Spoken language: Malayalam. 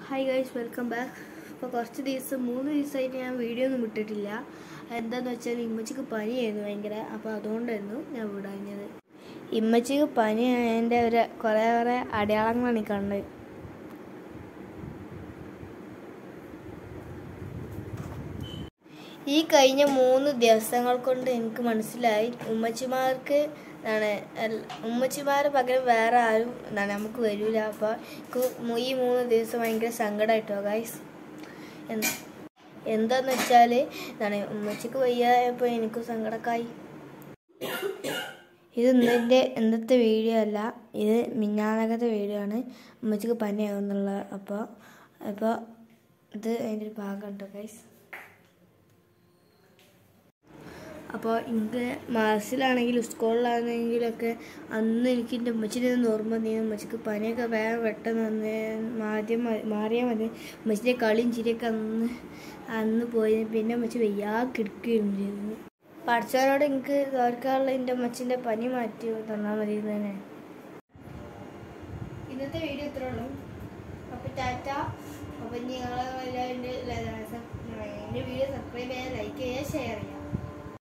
ഹായ് ഗൈസ് വെൽക്കം ബാക്ക് ഇപ്പോൾ കുറച്ച് ദിവസം മൂന്ന് ദിവസമായിട്ട് ഞാൻ വീഡിയോ ഒന്നും വിട്ടിട്ടില്ല എന്താന്ന് വെച്ചാൽ ഇമ്മച്ചിക്ക് പനിയായിരുന്നു ഭയങ്കര അപ്പോൾ അതുകൊണ്ടായിരുന്നു ഞാൻ വിടാഞ്ഞത് ഇമ്മച്ചിക്ക് പനി അതിൻ്റെ ഒരു കുറേ കുറേ അടയാളങ്ങളാണ് ഈ കണ്ടത് ഈ കഴിഞ്ഞ മൂന്ന് ദിവസങ്ങൾ കൊണ്ട് എനിക്ക് മനസ്സിലായി ഉമ്മച്ചിമാർക്ക് എന്താണ് എൽ- ഉമ്മച്ചിമാരെ പകരം വേറെ ആരും എന്താണ് നമുക്ക് വരില്ല അപ്പോൾ എനിക്ക് മു- ഈ മൂന്ന് ദിവസം ഭയങ്കര സങ്കടമായിട്ടോ ഗൈസ് എന്താന്ന് വെച്ചാൽ എന്താണ് ഉമ്മച്ചിക്ക് വയ്യായപ്പോൾ എനിക്കും സങ്കടക്കായി ഇത് ഇന്നത്തെ ഇന്നത്തെ വീഡിയോ അല്ല ഇത് മിന്നാനകത്തെ വീഡിയോ ആണ് ഉമ്മച്ചിക്ക് പനിയാകുന്നുള്ള അപ്പോൾ അപ്പോൾ ഇത് അതിൻ്റെ ഒരു ഭാഗമുണ്ട് ഗൈസ് അപ്പോൾ എനിക്ക് മാസിലാണെങ്കിലും സ്കൂളിലാണെങ്കിലൊക്കെ അന്ന് എനിക്ക് എൻ്റെ ഉമ്മച്ചിനെ ഒന്ന് ഓർമ്മ വന്നിരുന്നു ഉമ്മച്ചിക്ക് പനിയൊക്കെ വേഗം പെട്ടെന്ന് വന്ന് ആദ്യം മാറിയാൽ മതി ഉമ്മച്ചിൻ്റെ കളിയും ചിരിയൊക്കെ അന്ന് അന്ന് പോയി പിന്നെ ഉമ്മച്ചി വയ്യാ കിടക്കുകയും ചെയ്തു പഠിച്ചവരോട് എനിക്ക് തോർക്കാനുള്ള എൻ്റെ ഉമ്മച്ചിൻ്റെ പനി മാറ്റി തന്നാൽ മതി എന്ന് തന്നെ ഇന്നത്തെ വീഡിയോ ഇത്രേ ഉള്ളൂ അപ്പോൾ ടാറ്റ അപ്പോൾ നിങ്ങളെല്ലാവരും എൻ്റെ വീഡിയോ സബ്സ്ക്രൈബ് ചെയ്യുക ലൈക്ക് ചെയ്യുക ഷെയർ ചെയ്യുക